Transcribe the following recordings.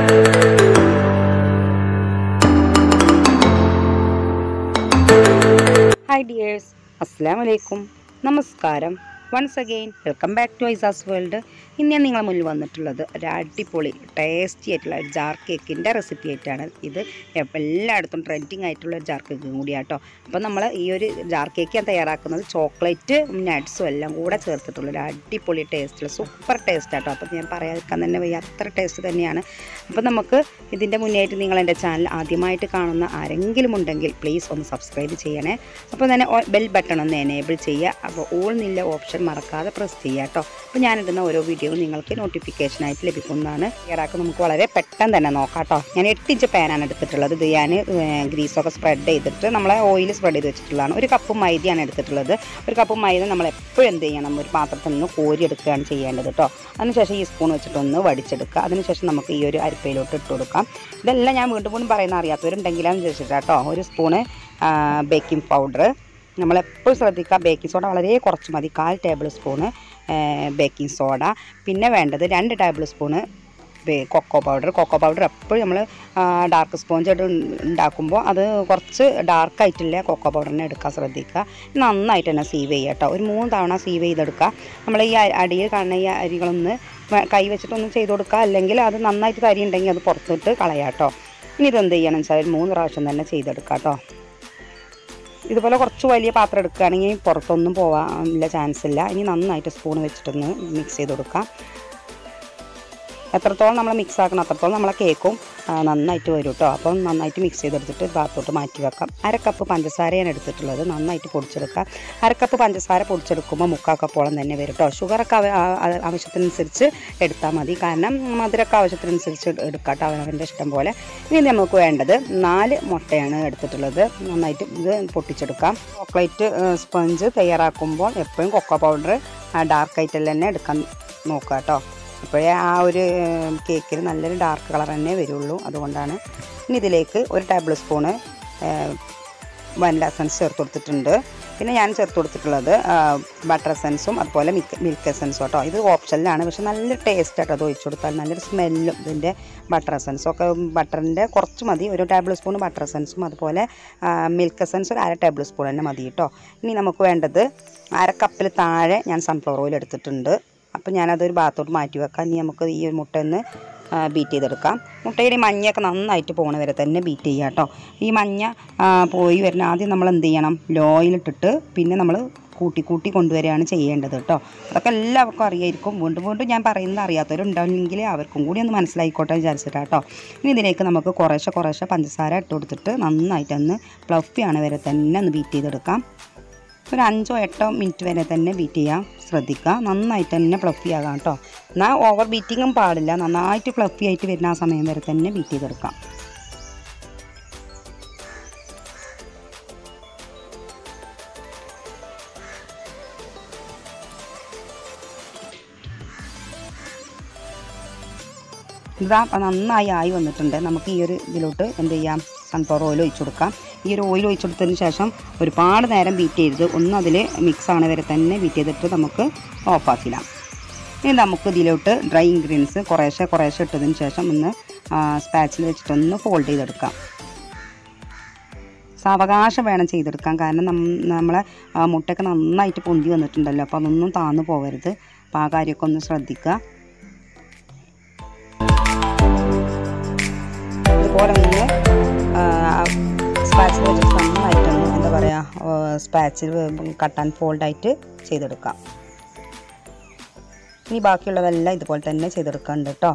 hi dears അസ്സാം വലൈക്കും നമസ്കാരം once again welcome back to ഐസാസ് വേൾഡ് ഇന്ന് ഞാൻ നിങ്ങളെ മുന്നിൽ വന്നിട്ടുള്ളത് ഒരു അടിപൊളി ടേസ്റ്റി ആയിട്ടുള്ള ഒരു ജാർ കേക്കിൻ്റെ റെസിപ്പി ആയിട്ടാണ് ഇത് എപ്പ- എല്ലായിടത്തും ട്രെൻഡിങ് ആയിട്ടുള്ള ഒരു ജാർ കേക്കും കൂടിയാട്ടോ അപ്പോൾ നമ്മൾ ഈ ഒരു ജാർ കേക്ക് ഞാൻ തയ്യാറാക്കുന്നത് ചോക്ലേറ്റ് നട്ട്സും എല്ലാം കൂടെ ചേർത്തിട്ടുള്ള ഒരു അടിപൊളി ടേസ്റ്റുള്ള സൂപ്പർ ടേസ്റ്റ് ആട്ടോ അപ്പോൾ ഞാൻ പറയാതിരിക്കാൻ തന്നെ വയ്യ അത്ര ടേസ്റ്റ് തന്നെയാണ് അപ്പോൾ നമുക്ക് ഇതിൻ്റെ മുന്നേറ്റ് നിങ്ങൾ എൻ്റെ ചാനൽ ആദ്യമായിട്ട് കാണുന്ന ആരെങ്കിലും ഉണ്ടെങ്കിൽ പ്ലീസ് ഒന്ന് സബ്സ്ക്രൈബ് ചെയ്യണേ അപ്പോൾ തന്നെ ബെൽ ബട്ടൺ ഒന്ന് എനേബിൾ ചെയ്യുക അപ്പോൾ ഓൾ നില്ല ഓപ്ഷൻ മറക്കാതെ പ്രസ് ചെയ്യുക കേട്ടോ അപ്പോൾ ഞാനിടുന്ന ഓരോ വീഡിയോയും നിങ്ങൾക്ക് നോട്ടിഫിക്കേഷനായിട്ട് ലഭിക്കുന്നതാണ് തയ്യാറാക്കി നമുക്ക് വളരെ പെട്ടെന്ന് തന്നെ നോക്കാം കേട്ടോ ഞാൻ എട്ട് ഇഞ്ച് പാനാണ് എടുത്തിട്ടുള്ളത് ഇത് ഞാൻ ഗ്രീസൊക്കെ സ്പ്രെഡ് ചെയ്തിട്ട് നമ്മളെ ഓയിൽ സ്പ്രെഡ് ചെയ്ത് വെച്ചിട്ടുള്ളതാണ് ഒരു കപ്പ് മൈദയാണ് എടുത്തിട്ടുള്ളത് ഒരു കപ്പ് മൈദ നമ്മൾ എപ്പോഴും എന്ത് ചെയ്യണം ഒരു പാത്രത്തിൽ നിന്ന് കോരിയെടുക്കുകയാണ് ചെയ്യേണ്ടത് കേട്ടോ അതിനുശേഷം ഈ സ്പൂൺ വെച്ചിട്ടൊന്ന് വടിച്ചെടുക്കുക അതിനുശേഷം നമുക്ക് ഈ ഒരു അരിപ്പയിലോട്ട് ഇട്ട് കൊടുക്കാം ഇതെല്ലാം ഞാൻ വീണ്ടും വീണ്ടും പറയുന്ന അറിയാത്തവരുണ്ടെങ്കിലാന്ന് ചോദിച്ചിട്ട് കേട്ടോ ഒരു സ്പൂണ് ബേക്കിംഗ് പൗഡർ നമ്മളെപ്പോഴും ശ്രദ്ധിക്കുക ബേക്കിംഗ് സോഡ വളരെ കുറച്ച് മതി കാൽ ടേബിൾ സ്പൂണ് ബേക്കിംഗ് സോഡ പിന്നെ വേണ്ടത് രണ്ട് ടേബിൾ സ്പൂണ് ബേ- കൊക്കോ പൗഡർ കൊക്കോ പൗഡർ എപ്പോഴും നമ്മൾ ഡാർക്ക് സ്പോഞ്ച് ആയിട്ട് ഉണ്ടാക്കുമ്പോൾ അത് കുറച്ച് ഡാർക്കായിട്ടില്ല കൊക്കോ പൗഡറിനെ എടുക്കാൻ ശ്രദ്ധിക്കുക നന്നായിട്ട് തന്നെ സീവ് ചെയ്യുക കേട്ടോ ഒരു മൂന്ന് തവണ സീവ് ചെയ്തെടുക്കുക നമ്മൾ ഈ അ- അടിയിൽ കാണുന്ന ഈ അരികളൊന്ന് വ- കൈ വെച്ചിട്ടൊന്ന് ചെയ്ത് കൊടുക്കുക അല്ലെങ്കിൽ അത് നന്നായിട്ട് തരി ഉണ്ടെങ്കിൽ അത് പുറത്തിട്ട് കളയാം കേട്ടോ ഇനി ഇതെന്ത് ചെയ്യണം വെച്ചാൽ ഒരു മൂന്ന് പ്രാവശ്യം തന്നെ ചെയ്തെടുക്കാം കേട്ടോ ഇതുപോലെ കുറച്ച് വലിയ പാത്രം എടുക്കുകയാണെങ്കിൽ പുറത്തൊന്നും പോകാനുള്ള ചാൻസ് ഇല്ല ഇനി നന്നായിട്ട് സ്പൂൺ വെച്ചിട്ടൊന്ന് മിക്സ് ചെയ്ത് കൊടുക്കാം എത്രത്തോളം നമ്മൾ മിക്സ് ആക്കണം അത്രത്തോളം നമ്മളെ കേക്കും ആ, നന്നായിട്ട് വരും കേട്ടോ അപ്പം നന്നായിട്ട് മിക്സ് ചെയ്തെടുത്തിട്ട് ഭാഗത്തോട്ട് മാറ്റി വെക്കാം അര കപ്പ് പഞ്ചസാരയാണ് എടുത്തിട്ടുള്ളത് നന്നായിട്ട് പൊടിച്ചെടുക്കാം അര കപ്പ് പഞ്ചസാര പൊടിച്ചെടുക്കുമ്പോൾ മുക്കാൽ കപ്പോളം തന്നെ വരും കേട്ടോ ഷുഗറൊക്കെ അവ- ആ- ആ- ആവശ്യത്തിനനുസരിച്ച് എടുത്താൽ മതി കാരണം മധുരമൊക്കെ ആവശ്യത്തിനനുസരിച്ച് എടു- എടുക്കാം കേട്ടോ അവനവൻ്റെ ഇഷ്ടം പോലെ ഇനി നമുക്ക് വേണ്ടത് നാല് മുട്ടയാണ് എടുത്തിട്ടുള്ളത് നന്നായിട്ട് ഇത് പൊട്ടിച്ചെടുക്കാം ചോക്ലേറ്റ് സ്പഞ്ച് തയ്യാറാക്കുമ്പോൾ എപ്പോഴും കൊക്കോ പൗഡർ ഡാർക്കായിട്ട് തന്നെ എടുക്കാൻ നോക്കുക കേട്ടോ അപ്പോഴേ ആ ഒരു കേക്കിന് നല്ലൊരു ഡാർക്ക് കളർ തന്നെ വരുള്ളൂ അതുകൊണ്ടാണ് ഇനി ഇതിലേക്ക് ഒരു ടേബിൾ സ്പൂണ് വനില എസൻസ് ചേർത്ത് കൊടുത്തിട്ടുണ്ട് പിന്നെ ഞാൻ ചേർത്ത് കൊടുത്തിട്ടുള്ളത് ബട്ടർ എസൻസും അതുപോലെ മിൽക്ക് മിൽക്ക് എസൻസും കേട്ടോ ഇത് ഓപ്ഷനിലാണ് പക്ഷെ നല്ല ടേസ്റ്റ് ആട്ടോ അത് ഒഴിച്ചു കൊടുത്താൽ നല്ലൊരു സ്മെല്ലും ഇതിൻ്റെ ബട്ടർ എസൻസും ഒക്കെ ബട്ടറിൻ്റെ കുറച്ച് മതി ഒരു ടേബിൾ സ്പൂൺ ബട്ടർ എസൻസും അതുപോലെ മിൽക്ക് എസൻസ് ഒരു അര ടേബിൾ സ്പൂൺ തന്നെ മതി കേട്ടോ ഇനി നമുക്ക് വേണ്ടത് അര കപ്പിൽ താഴെ ഞാൻ സൺഫ്ലവർ ഓയിൽ എടുത്തിട്ടുണ്ട് അപ്പോൾ ഞാനതൊരു ഭാഗത്തോട്ട് മാറ്റി വെക്കാം ഇനി നമുക്ക് ഈ ഒരു മുട്ട ഒന്ന് ബീറ്റ് ചെയ്തെടുക്കാം മുട്ടയുടെ ഈ മഞ്ഞയൊക്കെ നന്നായിട്ട് പോണ വരെ തന്നെ ബീറ്റ് ചെയ്യുക കേട്ടോ ഈ മഞ്ഞ ആ, പോയി വരുന്ന ആദ്യം നമ്മൾ എന്ത് ചെയ്യണം ലോയിലിട്ടിട്ട് പിന്നെ നമ്മൾ കൂട്ടി കൂട്ടി കൊണ്ടുവരികയാണ് ചെയ്യേണ്ടത് കേട്ടോ അതൊക്കെ എല്ലാവർക്കും അറിയായിരിക്കും വീണ്ടും വീണ്ടും ഞാൻ പറയുന്നത് അറിയാത്തവരുണ്ടെങ്കിൽ അവർക്കും കൂടി ഒന്ന് മനസ്സിലായിക്കോട്ടെ വിചാരിച്ചിട്ടാണ് കേട്ടോ ഇനി ഇതിലേക്ക് നമുക്ക് കുറേശ്ശെ കുറേശ്ശെ പഞ്ചസാര ഇട്ട് കൊടുത്തിട്ട് നന്നായിട്ടൊന്ന് പ്ലഫിയാണ് വരെ തന്നെ ഒന്ന് ബീറ്റ് ചെയ്തെടുക്കാം ഒരു അഞ്ചോ എട്ടോ മിനിറ്റ് വരെ തന്നെ ബീറ്റ് ചെയ്യാൻ ശ്രദ്ധിക്കുക നന്നായിട്ട് തന്നെ ഫ്ലഫി ആകാം കേട്ടോ എന്നാൽ ഓവർ ബീറ്റിങ്ങും പാടില്ല നന്നായിട്ട് ഫ്ലഫി ആയിട്ട് വരുന്ന ആ സമയം വരെ തന്നെ ബീറ്റ് ചെയ്തെടുക്കാം ഇതാ നന്നായി ആയി വന്നിട്ടുണ്ട് നമുക്ക് ഈ ഒരു ഇതിലോട്ട് എന്ത് ചെയ്യാം സൺഫ്ലവർ ഓയിൽ ഒഴിച്ചു കൊടുക്കാം ഈ ഒരു ഓയിൽ ഒഴിച്ചു കൊടുത്തതിന് ശേഷം ഒരുപാട് നേരം ബീറ്റ് ചെയ്ത് ഒന്ന് അതിൽ മിക്സ് ആവണ വരെ തന്നെ ബീറ്റ് ചെയ്തിട്ട് നമുക്ക് ഓഫാക്കിടാം ഇനി നമുക്ക് ഇതിലോട്ട് ഡ്രൈ ഇൻഗ്രീഡിയൻസ് കുറേശ്ശെ കുറേശ്ശെ ഇട്ടതിന് ശേഷം ഒന്ന് സ്പാച്ചിൽ വെച്ചിട്ടൊന്ന് ഫോൾഡ് ചെയ്തെടുക്കാം സാവകാശം വേണം ചെയ്തെടുക്കാൻ കാരണം നം നമ്മളെ ആ, മുട്ടയൊക്കെ നന്നായിട്ട് പൊന്തി വന്നിട്ടുണ്ടല്ലോ അപ്പോൾ അതൊന്നും താന്നു പോകരുത് അപ്പോൾ ആ കാര്യമൊക്കെ ഒന്ന് ശ്രദ്ധിക്കുക ഇതുപോലെ ഒന്ന് സ്പാച്ചിൽ വെച്ചിട്ട് നന്നായിട്ടൊന്ന് എന്താ പറയുക സ്പാച്ചിൽ കട്ട് ആൻഡ് ഫോൾഡായിട്ട് ചെയ്തെടുക്കാം ഇനി ബാക്കിയുള്ളതെല്ലാം ഇതുപോലെ തന്നെ ചെയ്തെടുക്കാനുണ്ട് കേട്ടോ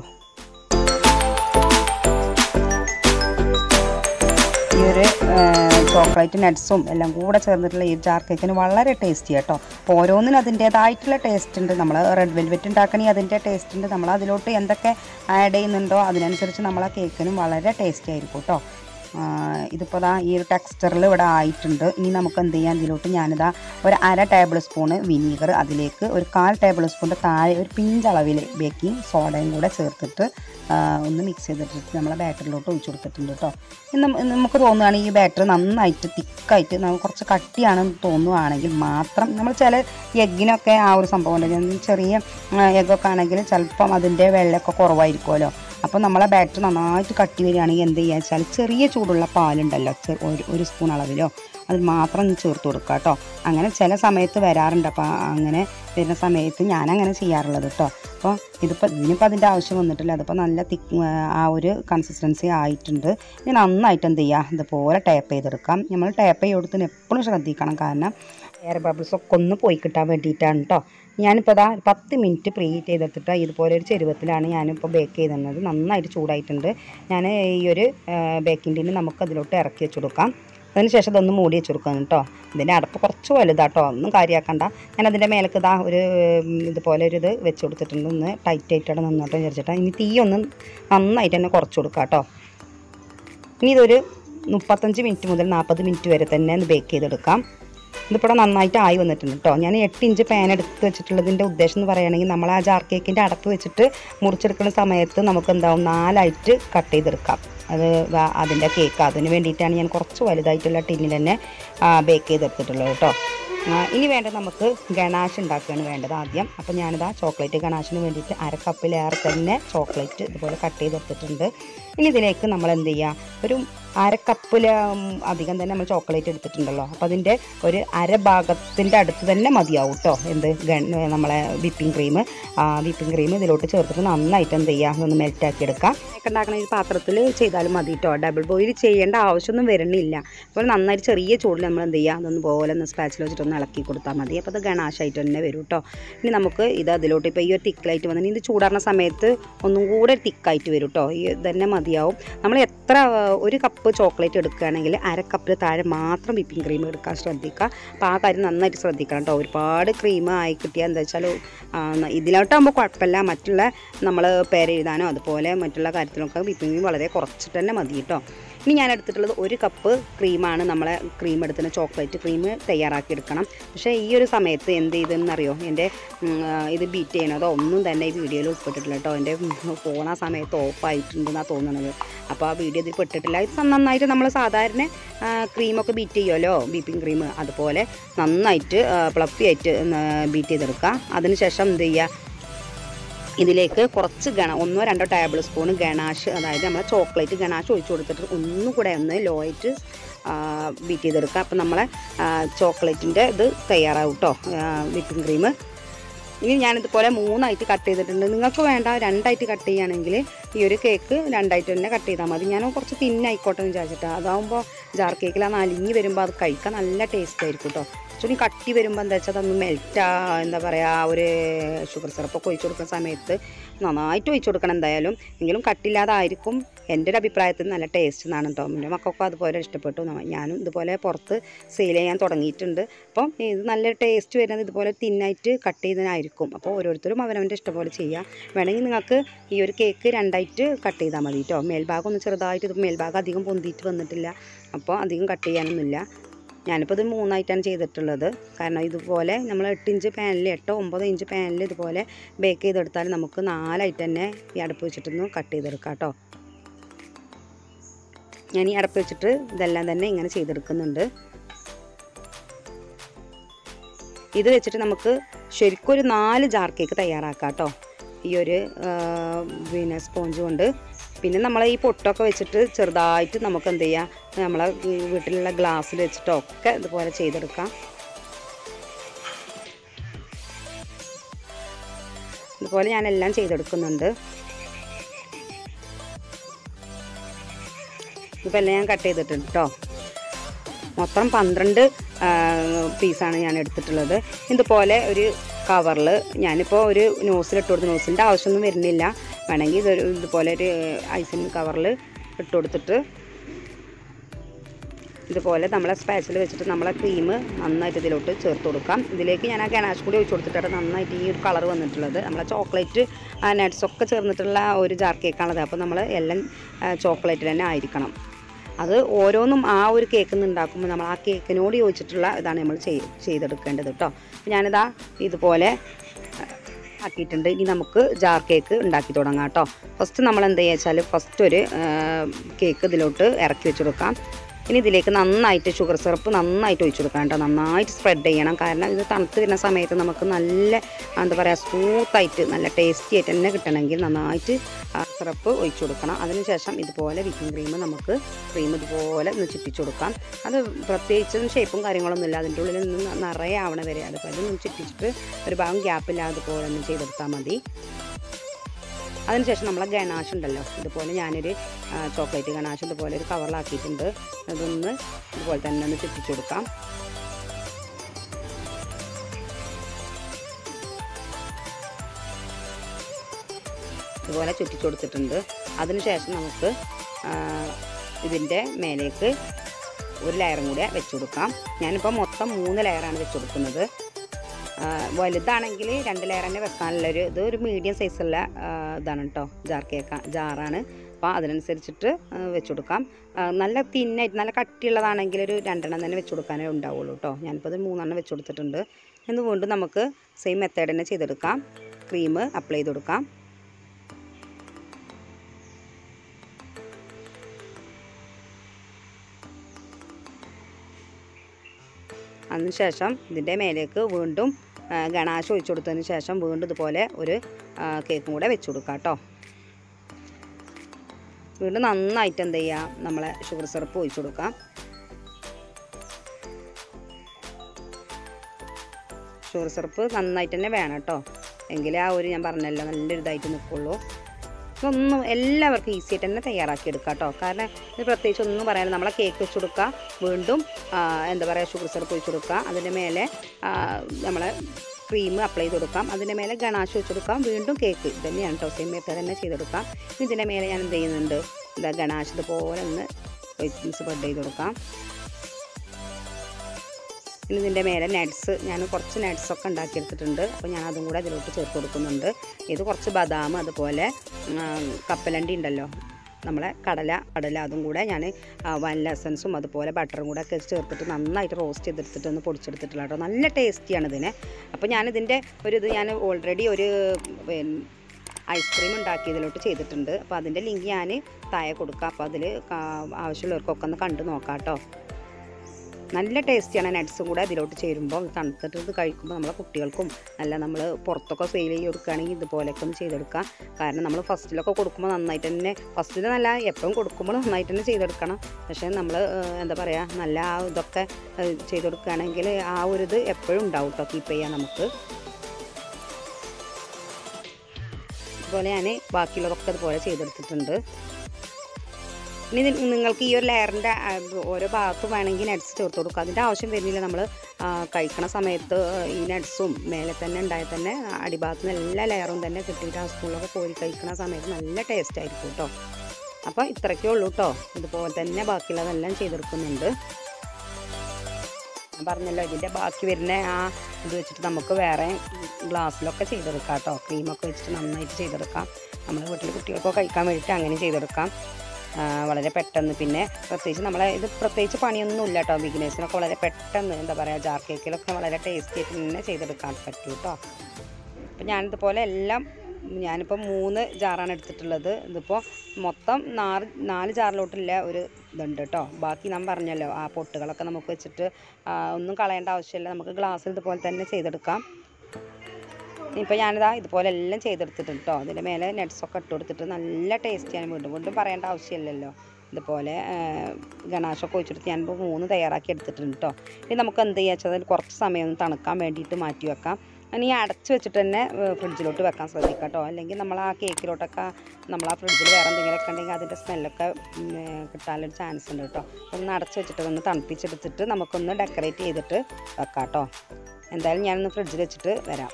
ഈ ഒരു ചോക്ലേറ്റ് നട്ട്സും എല്ലാം കൂടെ ചേർന്നിട്ടുള്ള ഈ ജാർ കേക്കിന് വളരെ ടേസ്റ്റി കേട്ടോ അപ്പോൾ ഓരോന്നിനും അതിൻ്റേതായിട്ടുള്ള ടേസ്റ്റ് ഉണ്ട് നമ്മൾ റെഡ് വെൽവെറ്റ് ഉണ്ടാക്കണമെങ്കിൽ അതിൻ്റെ ടേസ്റ്റ് ഉണ്ട് നമ്മൾ അതിലോട്ട് എന്തൊക്കെ ആഡ് ചെയ്യുന്നുണ്ടോ അതിനനുസരിച്ച് നമ്മളെ കേക്കിനും വളരെ ടേസ്റ്റി ആയിരിക്കും കേട്ടോ ഇതിപ്പോൾ ദാ ഈ ഒരു ടെക്സ്ചറിൽ ഇവിടെ ആയിട്ടുണ്ട് ഇനി നമുക്ക് എന്ത് ചെയ്യാം ഇതിലോട്ട് ഞാനിതാ ഒരു അര ടേബിൾ സ്പൂണ് വിനീഗർ അതിലേക്ക് ഒരു കാൽ ടേബിൾ സ്പൂണിൻ്റെ താഴെ ഒരു പിഞ്ചളവിൽ ബേക്കിംഗ് സോഡയും കൂടെ ചേർത്തിട്ട് ആ, ഒന്ന് മിക്സ് ചെയ്തിട്ട് നമ്മളെ ബാറ്ററിലോട്ട് ഒഴിച്ചു കൊടുത്തിട്ടുണ്ട് കേട്ടോ ഇനി നമ്മ- നമുക്ക് തോന്നുകയാണെങ്കിൽ ഈ ബാറ്റർ നന്നായിട്ട് തിക്കായിട്ട് നമുക്ക് കുറച്ച് കട്ടിയാണെന്ന് തോന്നുവാണെങ്കിൽ മാത്രം നമ്മൾ ചില എഗ്ഗിനൊക്കെ ആ ഒരു സംഭവം ഉണ്ട് ഞാൻ ചെറിയ എഗ്ഗൊക്കെ ആണെങ്കിൽ ചിലപ്പം അതിൻ്റെ വെള്ളമൊക്കെ കുറവായിരിക്കുമല്ലോ അപ്പോൾ നമ്മളെ ബാറ്റർ നന്നായിട്ട് കട്ടി വരികയാണെങ്കിൽ എന്ത് ചെയ്യുക വെച്ചാൽ ചെറിയ ചൂടുള്ള പാലുണ്ടല്ലോ ചെ- ഒരു ഒരു സ്പൂൺ അളവിലോ അത് മാത്രം ഒന്ന് ചേർത്ത് കൊടുക്കുക കേട്ടോ അങ്ങനെ ചില സമയത്ത് വരാറുണ്ട് അപ്പോൾ അങ്ങനെ വരുന്ന സമയത്ത് ഞാൻ അങ്ങനെ ചെയ്യാറുള്ളത് കേട്ടോ അപ്പോൾ ഇതിപ്പോൾ ഇതിനിപ്പോൾ അതിൻ്റെ ആവശ്യം വന്നിട്ടില്ല അതിപ്പോൾ നല്ല തിക്ക് ആ ഒരു കൺസിസ്റ്റൻസി ആയിട്ടുണ്ട് ഇനി നന്നായിട്ട് എന്ത് ചെയ്യുക ഇതുപോലെ ടാപ്പ് ചെയ്തെടുക്കാം നമ്മൾ ടാപ്പ് ചെയ്തെടുത്തിന് എപ്പോഴും ശ്രദ്ധിക്കണം കാരണം എയർ ബബിൾസ് ഒക്കെ ഒന്ന് പോയി കിട്ടാൻ വേണ്ടിയിട്ടാണ് കേട്ടോ ഞാനിപ്പോൾ ഇതാ പത്ത് മിനിറ്റ് പ്രീ ഹീറ്റ് ചെയ്തെടുത്തിട്ട് ഇതുപോലെ ഒരു ചെരുവത്തിലാണ് ഞാനിപ്പോൾ ബേക്ക് ചെയ്തിരുന്നത് നന്നായിട്ട് ചൂടായിട്ടുണ്ട് ഞാൻ ഈ ഒരു ബേക്കിംഗ് ടീന് നമുക്ക് അതിലോട്ട് ഇറക്കി വെച്ച് കൊടുക്കാം അതിനുശേഷം ഇതൊന്ന് മൂടി വെച്ച് കൊടുക്കാം കേട്ടോ ഇതിൻ്റെ അടപ്പ് കുറച്ച് വലുതാട്ടോ ഒന്നും കാര്യമാക്കണ്ട ഞാൻ അതിൻ്റെ മേലേക്ക് ഇതാ ഒരു ഉം, ഇതുപോലെ ഒരു ഇത് വെച്ച് കൊടുത്തിട്ടുണ്ട് ഒന്ന് ടൈറ്റ് ആയിട്ടാണ് നിന്നോട്ട് വിചാരിച്ചിട്ട് ഇനി തീ ഒന്ന് നന്നായിട്ട് തന്നെ കുറച്ച് കൊടുക്കാം കേട്ടോ ഇനി ഇതൊരു മുപ്പത്തഞ്ച് മിനിറ്റ് മുതൽ നാൽപ്പത് മിനിറ്റ് വരെ തന്നെ ഒന്ന് ബേക്ക് ചെയ്തെടുക്കാം ഇതിപ്പോൾ നന്നായിട്ട് ആയി വന്നിട്ടുണ്ട് കേട്ടോ ഞാൻ എട്ട് ഇഞ്ച് പാൻ എടുത്ത് വെച്ചിട്ടുള്ളതിൻ്റെ ഉദ്ദേശം എന്ന് പറയുകയാണെങ്കിൽ നമ്മൾ ആ ജാർ കേക്കിൻ്റെ അടപ്പ് വെച്ചിട്ട് മുറിച്ചെടുക്കുന്ന സമയത്ത് നമുക്ക് എന്താവും നാലായിട്ട് കട്ട് ചെയ്തെടുക്കാം അത് വ- അതിൻ്റെ കേക്ക് അതിന് വേണ്ടിയിട്ടാണ് ഞാൻ കുറച്ച് വലുതായിട്ടുള്ള ടിന്നിൽ തന്നെ ബേക്ക് ചെയ്തെടുത്തിട്ടുള്ളത് കേട്ടോ ആ, ഇനി വേണ്ടത് നമുക്ക് ഗണാഷ് ഉണ്ടാക്കുകയാണ് വേണ്ടത് ആദ്യം അപ്പോൾ ഞാനിതാ ചോക്ലേറ്റ് ഗണാഷിന് വേണ്ടിയിട്ട് അര കപ്പിലേറെ തന്നെ ചോക്ലേറ്റ് ഇതുപോലെ കട്ട് ചെയ്തെടുത്തിട്ടുണ്ട് ഇനി ഇതിലേക്ക് നമ്മൾ എന്ത് ചെയ്യുക ഒരു അര കപ്പിൽ അധികം തന്നെ നമ്മൾ ചോക്ലേറ്റ് എടുത്തിട്ടുണ്ടല്ലോ അപ്പോൾ അതിൻ്റെ ഒരു അര ഭാഗത്തിൻ്റെ അടുത്ത് തന്നെ മതിയാവും കേട്ടോ എന്ത് ഗൺ നമ്മളെ വിപ്പിംഗ് ക്രീം ആ വിപ്പിംഗ് ക്രീം ഇതിലോട്ട് ചേർത്തിട്ട് നന്നായിട്ട് എന്ത് ചെയ്യുക ഒന്ന് മെൽറ്റാക്കി എടുക്കാം ഒക്കെ ഉണ്ടാക്കണ ഈ പാത്രത്തിൽ ചെയ്താലും മതി കേട്ടോ ഡബിൾ ബോയിൽ ചെയ്യേണ്ട ആവശ്യമൊന്നും വരുന്നില്ല അപ്പോൾ നന്നായിട്ട് ചെറിയ ചൂടിൽ നമ്മൾ എന്ത് ചെയ്യുക അതൊന്ന് പോലെ ഒന്ന് സ്പാച്ചിൽ വെച്ചിട്ട് ഒന്ന് ഇളക്കി കൊടുത്താൽ മതി അപ്പോൾ അത് ഗണാശായിട്ട് തന്നെ വരും കേട്ടോ ഇനി നമുക്ക് ഇത് അതിലോട്ട് ഇപ്പോൾ ഈ ഒരു തിക്കായിട്ട് വന്നിട്ട് ഇത് ചൂടാറുന്ന സമയത്ത് ഒന്നും കൂടെ തിക്കായിട്ട് വരും കേട്ടോ ഈ ഇത് തന്നെ മതിയാവും നമ്മൾ എത്ര ആ, ഒരു കപ്പ് ചോക്ലേറ്റ് എടുക്കുകയാണെങ്കിൽ അര കപ്പിൽ താഴെ മാത്രം വിപ്പിംഗ് ക്രീം എടുക്കാൻ ശ്രദ്ധിക്കുക അപ്പോൾ ആ കാര്യം നന്നായിട്ട് ശ്രദ്ധിക്കണം കേട്ടോ ഒരുപാട് ക്രീം ആയി കിട്ടിയാൽ എന്താ വെച്ചാൽ ഇതിലോട്ടാകുമ്പോൾ കുഴപ്പമില്ല മറ്റുള്ള നമ്മൾ പേരെഴുതാനോ അതുപോലെ മറ്റുള്ള കാര്യത്തിനൊക്കെ വിപ്പിംഗ് ക്രീം വളരെ കുറച്ചിട്ട് തന്നെ മതി കേട്ടോ ഇനി ഞാൻ എടുത്തിട്ടുള്ളത് ഒരു കപ്പ് ക്രീമാണ് നമ്മളെ ക്രീം എടുത്തിന് ചോക്ലേറ്റ് ക്രീം തയ്യാറാക്കി എടുക്കണം പക്ഷേ ഈ ഒരു സമയത്ത് എന്ത് ചെയ്തെന്നറിയോ എൻ്റെ ഉം, ആ, ഇത് ബീറ്റ് ചെയ്യണതോ ഒന്നും തന്നെ ഈ വീഡിയോയിൽ ഉൾപ്പെട്ടിട്ടില്ല കേട്ടോ എൻ്റെ ഫോൺ ആ സമയത്ത് ഓഫായിട്ടുണ്ടെന്നാണ് തോന്നുന്നത് അപ്പോൾ ആ വീഡിയോ ഇതിൽ പെട്ടിട്ടില്ല ഇത് നന്നായിട്ട് നമ്മൾ സാധാരണ ആ, ക്രീമൊക്കെ ബീറ്റ് ചെയ്യുമല്ലോ ബീപ്പിംഗ് ക്രീം അതുപോലെ നന്നായിട്ട് പ്ലപ്പി ആയിട്ട് ബീറ്റ് ചെയ്തെടുക്കുക അതിനുശേഷം എന്ത് ചെയ്യുക ഇതിലേക്ക് കുറച്ച് ഗണ ഒന്നോ രണ്ടോ ടേബിൾ സ്പൂൺ ഗണാഷ് അതായത് നമ്മൾ ചോക്ലേറ്റ് ഗണാഷ് ഒഴിച്ചു കൊടുത്തിട്ട് ഒന്നും കൂടെ ഒന്ന് ലോ ആയിട്ട് ബീറ്റ് ചെയ്തെടുക്കുക അപ്പം നമ്മളെ ചോക്ലേറ്റിൻ്റെ ഇത് തയ്യാറാവും കേട്ടോ വിപ്പിംഗ് ക്രീം ഇനി ഞാനിതുപോലെ മൂന്നായിട്ട് കട്ട് ചെയ്തിട്ടുണ്ട് നിങ്ങൾക്ക് വേണ്ട രണ്ടായിട്ട് കട്ട് ചെയ്യുകയാണെങ്കിൽ ഈ ഒരു കേക്ക് രണ്ടായിട്ട് തന്നെ കട്ട് ചെയ്താൽ മതി ഞാൻ കുറച്ച് തിന്നായിക്കോട്ടെ എന്ന് വിചാരിച്ചിട്ടാണ് അതാവുമ്പോൾ ജാർ കേക്കിൽ ആ അലിഞ്ഞ് വരുമ്പോൾ അത് കഴിക്കാൻ നല്ല ടേസ്റ്റ് ആയിരിക്കും കേട്ടോ ആക്ച്വലി കട്ടി വരുമ്പോൾ എന്താ വെച്ചാൽ അതൊന്ന് മെൽറ്റ് എന്താ പറയുക ഒരു ഷുഗർ സിറപ്പൊക്കെ ഒഴിച്ചു കൊടുക്കുന്ന സമയത്ത് നന്നായിട്ട് ഒഴിച്ചു കൊടുക്കണം എന്തായാലും എങ്കിലും കട്ടില്ലാതായിരിക്കും എൻ്റെ ഒരു അഭിപ്രായത്തിൽ നല്ല ടേസ്റ്റ് എന്നാണ് കേട്ടോ എൻ്റെ മക്കൾക്കും അതുപോലെ ഇഷ്ടപ്പെട്ടു നമ്മ- ഞാനും ഇതുപോലെ പുറത്ത് സെയിൽ ചെയ്യാൻ തുടങ്ങിയിട്ടുണ്ട് അപ്പം ഇത് നല്ല ടേസ്റ്റ് വരുന്നത് ഇതുപോലെ തിന്നായിട്ട് കട്ട് ചെയ്തതിനായിരിക്കും അപ്പോൾ ഓരോരുത്തരും അവനവൻ്റെ ഇഷ്ടം പോലെ ചെയ്യുക വേണമെങ്കിൽ നിങ്ങൾക്ക് ഈ ഒരു കേക്ക് രണ്ടായിട്ട് കട്ട് ചെയ്താൽ മതി കേട്ടോ മേൽഭാഗം ഒന്ന് ചെറുതായിട്ട് ഇത് മേൽഭാഗം അധികം പൊന്തിയിട്ട് വന്നിട്ടില്ല അപ്പോൾ അധികം കട്ട് ചെയ്യാനൊന്നുമില്ല ഞാനിപ്പോൾ ഇത് മൂന്നായിട്ടാണ് ചെയ്തിട്ടുള്ളത് കാരണം ഇതുപോലെ നമ്മൾ എട്ട് ഇഞ്ച് പാനിൽ എട്ടോ ഒമ്പതോ ഇഞ്ച് പാനിൽ ഇതുപോലെ ബേക്ക് ചെയ്തെടുത്താൽ നമുക്ക് നാലായിട്ട് തന്നെ ഈ അടുപ്പ് വെച്ചിട്ടൊന്ന് കട്ട് ചെയ്തെടുക്കാം കേട്ടോ ഞാൻ ഈ അടപ്പ് വെച്ചിട്ട് ഇതെല്ലാം തന്നെ ഇങ്ങനെ ചെയ്തെടുക്കുന്നുണ്ട് ഇത് വെച്ചിട്ട് നമുക്ക് ശരിക്കും ഒരു നാല് ജാർ കേക്ക് തയ്യാറാക്കാം കേട്ടോ ഈ ഒരു ആ, പിന്നെ സ്പോഞ്ച് കൊണ്ട് പിന്നെ നമ്മൾ ഈ പൊട്ടൊക്കെ വെച്ചിട്ട് ചെറുതായിട്ട് നമുക്ക് എന്ത് ചെയ്യാം നമ്മളെ ഈ വീട്ടിലുള്ള ഗ്ലാസ്സിൽ വെച്ചിട്ടോ ഒക്കെ ഇതുപോലെ ചെയ്തെടുക്കാം ഇതുപോലെ ഞാൻ എല്ലാം ചെയ്തെടുക്കുന്നുണ്ട് ഇപ്പോൾ എല്ലാം ഞാൻ കട്ട് ചെയ്തിട്ടുണ്ട് കേട്ടോ മൊത്തം പന്ത്രണ്ട് പീസാണ് ഞാൻ എടുത്തിട്ടുള്ളത് ഇതുപോലെ ഒരു കവറിൽ ഞാനിപ്പോൾ ഒരു നോസിലിട്ട് കൊടുത്ത് നോസിൻ്റെ ആവശ്യമൊന്നും വരുന്നില്ല വേണമെങ്കിൽ ഇതൊരു ഇതുപോലെ ഒരു ഐസിൻ കവറിൽ ഇട്ട് കൊടുത്തിട്ട് ഇതുപോലെ നമ്മളെ സ്പാച്ചിൽ വെച്ചിട്ട് നമ്മളെ ക്രീം നന്നായിട്ട് ഇതിലോട്ട് ചേർത്ത് കൊടുക്കാം ഇതിലേക്ക് ഞാൻ ആ ഗണാഷ് കൂടി ഒഴിച്ച് കൊടുത്തിട്ടാണ് നന്നായിട്ട് ഈ ഒരു കളർ വന്നിട്ടുള്ളത് നമ്മളെ ചോക്ലേറ്റ് നട്ട്സ് ഒക്കെ ചേർന്നിട്ടുള്ള ഒരു ജാർ കേക്കാണത് അപ്പോൾ നമ്മൾ എല്ലാം ചോക്ലേറ്റിൽ തന്നെ ആയിരിക്കണം അത് ഓരോന്നും ആ ഒരു കേക്കിൽ നിന്ന് ഉണ്ടാക്കുമ്പോൾ നമ്മൾ ആ കേക്കിനോട് യോജിച്ചിട്ടുള്ള ഇതാണ് നമ്മൾ ചെയ് ചെയ്തെടുക്കേണ്ടത് കേട്ടോ അപ്പോൾ ഞാനിതാ ഇതുപോലെ ആക്കിയിട്ടുണ്ട് ഇനി നമുക്ക് ജാർ കേക്ക് ഉണ്ടാക്കി തുടങ്ങാം കേട്ടോ ഫസ്റ്റ് നമ്മൾ എന്ത് ചെയ്യുക വെച്ചാൽ ഫസ്റ്റ് ഒരു കേക്ക് ഇതിലോട്ട് ഇറക്കി വെച്ച് കൊടുക്കാം ഇനി ഇതിലേക്ക് നന്നായിട്ട് ഷുഗർ സിറപ്പ് നന്നായിട്ട് ഒഴിച്ചു കൊടുക്കണം കേട്ടോ നന്നായിട്ട് സ്പ്രെഡ് ചെയ്യണം കാരണം ഇത് തണുത്ത് വരുന്ന സമയത്ത് നമുക്ക് നല്ല എന്താ പറയുക സ്മൂത്തായിട്ട് നല്ല ടേസ്റ്റി ആയിട്ട് തന്നെ കിട്ടണമെങ്കിൽ നന്നായിട്ട് സിറപ്പ് ഒഴിച്ചു കൊടുക്കണം അതിനുശേഷം ഇതുപോലെ വിപ്പിംഗ് ക്രീം നമുക്ക് ക്രീം ഇതുപോലെ ഒന്ന് ചുറ്റിച്ചു കൊടുക്കാം അത് പ്രത്യേകിച്ചും ഷേപ്പും കാര്യങ്ങളൊന്നും ഇല്ല അതിൻ്റെ ഉള്ളിൽ നിന്ന് നിറയെ ആവണ വരെ അതുപോലെ ഒന്ന് ചുറ്റിച്ചിട്ട് ഒരു ഭാഗം ഗ്യാപ്പില്ലാതെ പോലെ ഒന്ന് ചെയ്തെടുത്താൽ മതി അതിനുശേഷം നമ്മളെ ഗണാഷ് ഉണ്ടല്ലോ ഇതുപോലെ ഞാനൊരു ചോക്ലേറ്റ് ഗണാഷ് ഇതുപോലെ ഒരു കവറിലാക്കിയിട്ടുണ്ട് അതൊന്ന് ഇതുപോലെ തന്നെ ഒന്ന് ചുറ്റിച്ചു കൊടുക്കാം ഇതുപോലെ ചുറ്റിച്ചു കൊടുത്തിട്ടുണ്ട് അതിനുശേഷം നമുക്ക് ആ, ഇതിൻ്റെ മേലേക്ക് ഒരു ലെയറും കൂടെ വെച്ച് കൊടുക്കാം ഞാനിപ്പോൾ മൊത്തം മൂന്ന് ലെയറാണ് വെച്ച് കൊടുക്കുന്നത് ആ, വലുതാണെങ്കിൽ രണ്ട് ലെയർ തന്നെ വെക്കാനുള്ളൊരു ഇത് ഒരു മീഡിയം സൈസുള്ള ആ, ഇതാണ് കേട്ടോ ജാർ കേക്ക് ജാറാണ് അപ്പോൾ അതിനനുസരിച്ചിട്ട് ആ, വെച്ച് കൊടുക്കാം ആ, നല്ല തിന്നായിട്ട് നല്ല കട്ടിയുള്ളതാണെങ്കിൽ ഒരു രണ്ടെണ്ണം തന്നെ വെച്ച് കൊടുക്കാനേ ഉണ്ടാവുള്ളൂ കേട്ടോ ഞാനിപ്പോൾ ഇത് മൂന്നെണ്ണം വെച്ച് കൊടുത്തിട്ടുണ്ട് എന്ന് വീണ്ടും നമുക്ക് സെയിം മെത്തേഡ് തന്നെ ചെയ്തെടുക്കാം ക്രീം അപ്ലൈ ചെയ്ത് കൊടുക്കാം അതിനുശേഷം ഇതിൻ്റെ മേലേക്ക് വീണ്ടും ആ, ഗണാശ് ഒഴിച്ചു കൊടുത്തതിന് ശേഷം വീണ്ടും ഇതുപോലെ ഒരു ആ, കേക്കും കൂടെ വെച്ച് കൊടുക്കാം കേട്ടോ വീണ്ടും നന്നായിട്ട് എന്ത് ചെയ്യുക നമ്മളെ ഷുഗർ സിറപ്പ് ഒഴിച്ചു കൊടുക്കാം ഷുഗർ സിറപ്പ് നന്നായിട്ട് തന്നെ വേണം കേട്ടോ എങ്കിലേ ആ ഒരു ഞാൻ പറഞ്ഞല്ലോ നല്ലൊരു ഇതായിട്ട് നിൽക്കുള്ളൂ ഇതൊന്നും എല്ലാവർക്കും ഈസി ആയിട്ട് തന്നെ തയ്യാറാക്കി എടുക്കാം കേട്ടോ കാരണം ഇത് പ്രത്യേകിച്ച് ഒന്നും പറയാനില്ല നമ്മളെ കേക്ക് വെച്ച് കൊടുക്കുക വീണ്ടും ആ, എന്താ പറയുക ഷുഗർ സിറപ്പ് ഒഴിച്ച് കൊടുക്കുക അതിൻ്റെ മേലെ ആ, നമ്മളെ ക്രീം അപ്ലൈ ചെയ്ത് കൊടുക്കാം അതിൻ്റെ മേലെ ഗണാശ് വെച്ച് കൊടുക്കാം വീണ്ടും കേക്ക് ഇത് തന്നെയാണ് കേട്ടോ സെയിം മെത്തേഡ് തന്നെ ചെയ്തെടുക്കാം ഇനി ഇതിൻ്റെ മേലെ ഞാൻ എന്ത് ചെയ്യുന്നുണ്ട് എന്താ ഗണാശ് ഇതുപോലെ ഒന്ന് സ്പ്രെഡ് ചെയ്ത് കൊടുക്കാം ഇനി ഇതിൻ്റെ മേലെ നട്ട്സ് ഞാൻ കുറച്ച് nuts ഒക്കെ ഉണ്ടാക്കിയെടുത്തിട്ടുണ്ട് അപ്പോൾ ഞാൻ അതും കൂടെ അതിലോട്ട് ചേർത്ത് കൊടുക്കുന്നുണ്ട് ഇത് കുറച്ച് ബദാം അതുപോലെ ആ, കപ്പലണ്ടി ഉണ്ടല്ലോ നമ്മളെ കടല കടല അതും കൂടെ ഞാൻ വനില എസൻസും അതുപോലെ ബട്ടറും കൂടെ ഒക്കെ ചേർത്തിട്ട് നന്നായിട്ട് റോസ്റ്റ് ചെയ്തെടുത്തിട്ട് ഒന്ന് പൊടിച്ചെടുത്തിട്ടുള്ള കേട്ടോ നല്ല ടേസ്റ്റിയാണ് ഇതിന് അപ്പോൾ ഞാനിതിൻ്റെ ഒരു ഇത് ഞാൻ ഓൾറെഡി ഒരു പിന്നെ ഐസ്ക്രീം ഉണ്ടാക്കി ഇതിലോട്ട് ചെയ്തിട്ടുണ്ട് അപ്പോൾ അതിൻ്റെ ലിങ്ക് ഞാൻ താഴെ കൊടുക്കാം അപ്പോൾ അതിൽ ആവശ്യമുള്ളവർക്കൊക്കെ ഒന്ന് കണ്ടു നോക്കാം കേട്ടോ നല്ല ടേസ്റ്റിയാണ് നട്ട്സും കൂടെ അതിലോട്ട് ചേരുമ്പോൾ തണുത്തിട്ട് ഇത് കഴിക്കുമ്പോൾ നമ്മളെ കുട്ടികൾക്കും നല്ല നമ്മൾ പുറത്തൊക്കെ സെയിൽ ചെയ്ത് കൊടുക്കുകയാണെങ്കിൽ ഇതുപോലെയൊക്കെ ഒന്ന് ചെയ്തെടുക്കാം കാരണം നമ്മൾ ഫസ്റ്റിലൊക്കെ കൊടുക്കുമ്പോൾ നന്നായിട്ട് തന്നെ ഫസ്റ്റിൽ നല്ല എപ്പോഴും കൊടുക്കുമ്പോൾ നന്നായിട്ട് തന്നെ ചെയ്തെടുക്കണം പക്ഷേ നമ്മൾ എന്താ പറയുക നല്ല ആ ഇതൊക്കെ ഏഹ്, ചെയ്ത് കൊടുക്കുകയാണെങ്കിൽ ആ ഒരു ഇത് എപ്പോഴും ഉണ്ടാവും കേട്ടോ കീപ്പ് ചെയ്യാൻ നമുക്ക് അതുപോലെ ഞാൻ ബാക്കിയുള്ളതൊക്കെ അതുപോലെ ചെയ്തെടുത്തിട്ടുണ്ട് ഇനി നി- നിങ്ങൾക്ക് ഈ ഒരു ലെയറിൻ്റെ ഓരോ ഭാഗത്തും വേണമെങ്കിൽ നട്ട്സ് ചേർത്ത് കൊടുക്കുക അതിൻ്റെ ആവശ്യം വരുന്നില്ല നമ്മൾ കഴിക്കണ സമയത്ത് ഈ നട്ട്സും മേലെ തന്നെ ഉണ്ടായാൽ തന്നെ അടിഭാഗത്ത് നിന്ന് എല്ലാ ലെയറും തന്നെ കിട്ടിയിട്ട് ആ സ്പൂണിലൊക്കെ കോരി കഴിക്കണ സമയത്ത് നല്ല ടേസ്റ്റ് ആയിരിക്കും കേട്ടോ അപ്പോൾ ഇത്രയ്ക്കേ ഉള്ളൂ കേട്ടോ ഇതുപോലെ തന്നെ ബാക്കിയുള്ളതെല്ലാം ചെയ്തെടുക്കുന്നുണ്ട് ഞാൻ പറഞ്ഞല്ലോ ഇതിൻ്റെ ബാക്കി വരുന്ന ആ ഇത് വെച്ചിട്ട് നമുക്ക് വേറെ ഗ്ലാസ്സിലൊക്കെ ചെയ്തെടുക്കാം കേട്ടോ ക്രീമൊക്കെ വെച്ചിട്ട് നന്നായിട്ട് ചെയ്തെടുക്കാം നമ്മൾ വീട്ടിൽ കുട്ടികൾക്കൊക്കെ കഴിക്കാൻ വേണ്ടിയിട്ട് അങ്ങനെ ചെയ്തെടുക്കാം ആ, വളരെ പെട്ടെന്ന് പിന്നെ പ്രത്യേകിച്ച് നമ്മളെ ഇത് പ്രത്യേകിച്ച് പണിയൊന്നും ഇല്ല കേട്ടോ ബിഗിനേഴ്സിനൊക്കെ വളരെ പെട്ടെന്ന് എന്താ പറയുക ജാർ കേക്കിലൊക്കെ വളരെ ടേസ്റ്റി ആയിട്ട് തന്നെ ചെയ്തെടുക്കാൻ പറ്റും കേട്ടോ അപ്പം ഞാനിതുപോലെ എല്ലാം ഞാനിപ്പോൾ മൂന്ന് ജാറാണ് എടുത്തിട്ടുള്ളത് ഇതിപ്പോൾ മൊത്തം നാല് നാല് ജാറിലോട്ടുള്ള ഒരു ഇതുണ്ട് കേട്ടോ ബാക്കി ഞാൻ പറഞ്ഞല്ലോ ആ പൊട്ടുകളൊക്കെ നമുക്ക് വെച്ചിട്ട് ആ, ഒന്നും കളയേണ്ട ആവശ്യമില്ല നമുക്ക് ഗ്ലാസ്സിൽ ഇതുപോലെ തന്നെ ചെയ്തെടുക്കാം ഇപ്പോൾ ഞാനിതാ ഇതുപോലെ എല്ലാം ചെയ്തെടുത്തിട്ടുണ്ട് കേട്ടോ അതിൻ്റെ മേലെ നട്ട്സൊക്കെ ഇട്ട് കൊടുത്തിട്ട് നല്ല ടേസ്റ്റിയാണ് വീണ്ടും വീണ്ടും പറയേണ്ട ആവശ്യമില്ലല്ലോ ഇതുപോലെ ഗണാശൊക്കെ ഒഴിച്ചെടുത്ത് ഞാനിപ്പോൾ മൂന്ന് തയ്യാറാക്കി എടുത്തിട്ടുണ്ട് കേട്ടോ ഇനി നമുക്ക് എന്ത് ചെയ്യുക വെച്ചാൽ അതിൽ കുറച്ച് സമയം ഒന്ന് തണുക്കാൻ വേണ്ടിയിട്ട് മാറ്റി വെക്കാം ഇനി അടച്ച് വെച്ചിട്ട് തന്നെ ഏഹ്, ഫ്രിഡ്ജിലോട്ട് വെക്കാൻ ശ്രദ്ധിക്കാം കേട്ടോ അല്ലെങ്കിൽ നമ്മൾ ആ കേക്കിലോട്ടൊക്കെ നമ്മൾ ആ ഫ്രിഡ്ജിൽ വേറെ എന്തെങ്കിലുമൊക്കെ ഉണ്ടെങ്കിൽ അതിൻ്റെ സ്മെല്ലൊക്കെ ഉം, ഏഹ്, കിട്ടാനൊരു ചാൻസ് ഉണ്ട് കേട്ടോ ഒന്ന് അടച്ച് വെച്ചിട്ട് ഒന്ന് തണുപ്പിച്ചെടുത്തിട്ട് നമുക്കൊന്ന് ഡെക്കറേറ്റ് ചെയ്തിട്ട് വെക്കാം കേട്ടോ എന്തായാലും ഞാനൊന്ന് ഫ്രിഡ്ജിൽ വെച്ചിട്ട് വരാം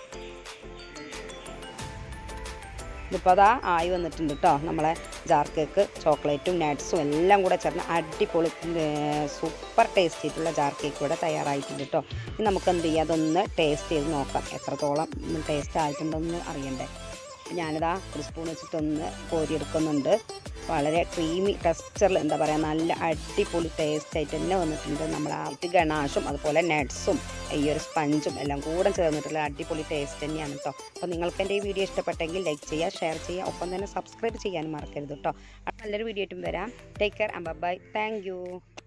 ഇതിപ്പോൾ അതാ ആയി വന്നിട്ടുണ്ട് കേട്ടോ നമ്മളെ ജാർ കേക്ക് ചോക്ലേറ്റും നട്ട്സും എല്ലാം കൂടെ ചേർന്ന് അടിപൊളി സൂപ്പർ ടേസ്റ്റ് ആയിട്ടുള്ള ജാർ കേക്ക് ഇവിടെ തയ്യാറായിട്ടുണ്ട് കേട്ടോ ഇനി നമുക്ക് എന്ത് ചെയ്യാം അതൊന്ന് ടേസ്റ്റ് ചെയ്ത് നോക്കാം എത്രത്തോളം ടേസ്റ്റ് ആയിട്ടുണ്ടെന്ന് അറിയണ്ടേ ഞാനിതാ ഒരു സ്പൂൺ വെച്ചിട്ടൊന്ന് കോരിയെടുക്കുന്നുണ്ട് വളരെ ക്രീമി ടെക്സ്ചറിൽ എന്താ പറയുക നല്ല അടിപൊളി ടേസ്റ്റ് ആയിട്ട് തന്നെ വന്നിട്ടുണ്ട് നമ്മൾ ആ ഇത് ഗണാഷും അതുപോലെ നട്ട്സും ഈ ഒരു സ്പഞ്ചും എല്ലാം കൂടെ ചേർന്നിട്ടുള്ള അടിപൊളി ടേസ്റ്റ് തന്നെയാണ് കേട്ടോ അപ്പോൾ നിങ്ങൾക്ക് എൻ്റെ ഈ വീഡിയോ ഇഷ്ടപ്പെട്ടെങ്കിൽ ലൈക്ക് ചെയ്യുക ഷെയർ ചെയ്യുക ഒപ്പം തന്നെ സബ്സ്ക്രൈബ് ചെയ്യാനും മറക്കരുത് കേട്ടോ നല്ലൊരു വീഡിയോ ആയിട്ടും വരാം take care and bye thank U